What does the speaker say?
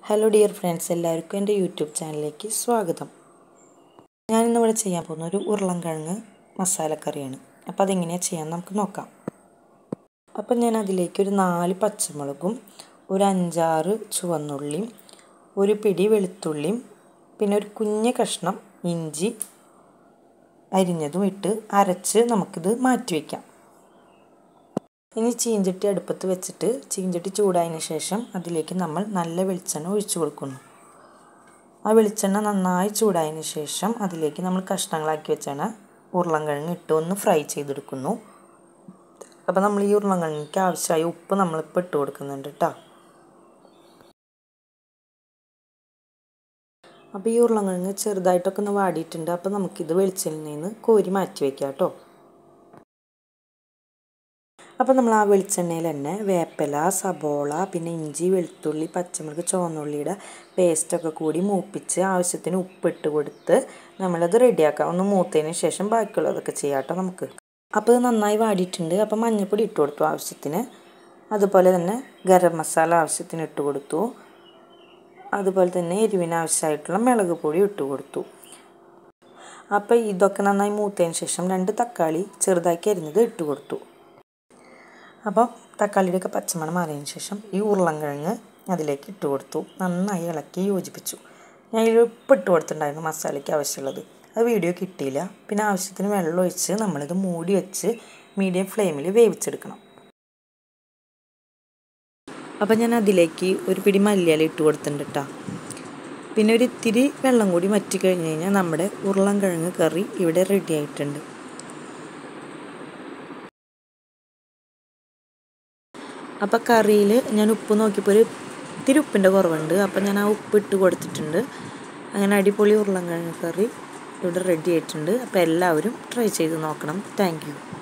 hello dear friends എല്ലാവർക്കും എൻ്റെ YouTube ചാനലിലേക്ക് സ്വാഗതം ഞാനിന്നിവിടെ ചെയ്യാൻ പോകുന്ന ഒരു ഉരുളൻകിഴങ്ങ് മസാലക്കറിയാണ് അപ്പോൾ അതെങ്ങനെയാണ് ചെയ്യാൻ നമുക്ക് നോക്കാം അപ്പം ഞാൻ അതിലേക്ക് ഒരു നാല് പച്ചമുളകും ഒരു അഞ്ചാറ് ചുവന്നുള്ളിയും ഒരു പിടി വെളുത്തുള്ളിയും പിന്നെ ഒരു കുഞ്ഞ കഷ്ണം ഇഞ്ചി അരിഞ്ഞതും ഇട്ട് അരച്ച് നമുക്കിത് മാറ്റി വയ്ക്കാം ഇനി ചീഞ്ചട്ടി അടുപ്പത്ത് വെച്ചിട്ട് ചീഞ്ചട്ടി ചൂടായതിന് ശേഷം അതിലേക്ക് നമ്മൾ നല്ല വെളിച്ചെണ്ണ ഒഴിച്ചു കൊടുക്കുന്നു ആ വെളിച്ചെണ്ണ നന്നായി ചൂടായതിന് ശേഷം അതിലേക്ക് നമ്മൾ കഷ്ണങ്ങളാക്കി വെച്ചാണ് ഉരുളൻകിഴങ്ങ് ഇട്ട് ഒന്ന് ഫ്രൈ ചെയ്തെടുക്കുന്നു അപ്പോൾ നമ്മൾ ഈ ഉരുളൻകിഴങ്ങിക്ക് ആവശ്യമായ ഉപ്പ് നമ്മളിപ്പോൾ ഇട്ട് കൊടുക്കുന്നുണ്ട് കേട്ടോ അപ്പോൾ ഈ ഉരുളൻകിഴങ്ങ് ചെറുതായിട്ടൊക്കെ ഒന്ന് വാടിയിട്ടുണ്ട് അപ്പോൾ നമുക്കിത് വെളിച്ചെണ്ണയിൽ നിന്ന് കോരി മാറ്റി വയ്ക്കാം കേട്ടോ അപ്പോൾ നമ്മൾ ആ വെളിച്ചെണ്ണയിൽ തന്നെ വേപ്പില സബോള പിന്നെ ഇഞ്ചി വെളുത്തുള്ളി പച്ചമുളക് ചുവന്നുള്ളിയുടെ പേസ്റ്റൊക്കെ കൂടി മൂപ്പിച്ച് ആവശ്യത്തിന് ഉപ്പിട്ട് കൊടുത്ത് നമ്മളത് റെഡിയാക്കാം ഒന്ന് മൂത്തതിന് ശേഷം ബാക്കിയുള്ളതൊക്കെ ചെയ്യാം കേട്ടോ നമുക്ക് അപ്പോൾ ഇത് നന്നായി വാടിയിട്ടുണ്ട് അപ്പോൾ മഞ്ഞൾപ്പൊടി ഇട്ട് കൊടുത്തു ആവശ്യത്തിന് അതുപോലെ തന്നെ ഗരം മസാല ആവശ്യത്തിന് ഇട്ട് കൊടുത്തു അതുപോലെ തന്നെ എരിവിന് ആവശ്യമായിട്ടുള്ള മുളക് പൊടി ഇട്ട് കൊടുത്തു അപ്പോൾ ഇതൊക്കെ നന്നായി മൂത്തതിന് ശേഷം രണ്ട് തക്കാളി ചെറുതാക്കി അരിഞ്ഞത് ഇട്ട് കൊടുത്തു അപ്പോൾ തക്കാളിയുടെയൊക്കെ പച്ചമണം മാറിയതിന് ശേഷം ഈ ഉരുളൻകിഴങ്ങ് അതിലേക്ക് ഇട്ട് കൊടുത്തു നന്നായി ഇളക്കി യോജിപ്പിച്ചു ഞാൻ ഇതിൽ ഉപ്പ് ഇട്ട് കൊടുത്തിട്ടുണ്ടായിരുന്നു മസാലയ്ക്ക് ആവശ്യമുള്ളത് അത് വീഡിയോ കിട്ടിയില്ല പിന്നെ ആവശ്യത്തിന് വെള്ളം ഒഴിച്ച് നമ്മളിത് മൂടി വെച്ച് മീഡിയം ഫ്ലെയിമിൽ വേവിച്ചെടുക്കണം അപ്പോൾ ഞാൻ അതിലേക്ക് ഒരു പിടി മല്ലിയില ഇട്ട് കൊടുത്തിട്ടുണ്ട് കേട്ടോ പിന്നെ ഒരു ഇത്തിരി വെള്ളം കൂടി വറ്റി കഴിഞ്ഞ് കഴിഞ്ഞാൽ നമ്മുടെ ഉരുളൻകിഴങ്ങ് കറി ഇവിടെ റെഡി ആയിട്ടുണ്ട് അപ്പോൾ കറിയിൽ ഞാൻ ഉപ്പ് നോക്കിയപ്പോൾ ഒരു ഇത്തിരി ഉപ്പിൻ്റെ കുറവുണ്ട് അപ്പോൾ ഞാൻ ആ ഉപ്പ് ഇട്ട് കൊടുത്തിട്ടുണ്ട് അങ്ങനെ അടിപൊളി ഉരുളൻകിഴങ്ങ് കറി ഇവിടെ റെഡി ആയിട്ടുണ്ട് അപ്പോൾ എല്ലാവരും ട്രൈ ചെയ്ത് നോക്കണം താങ്ക്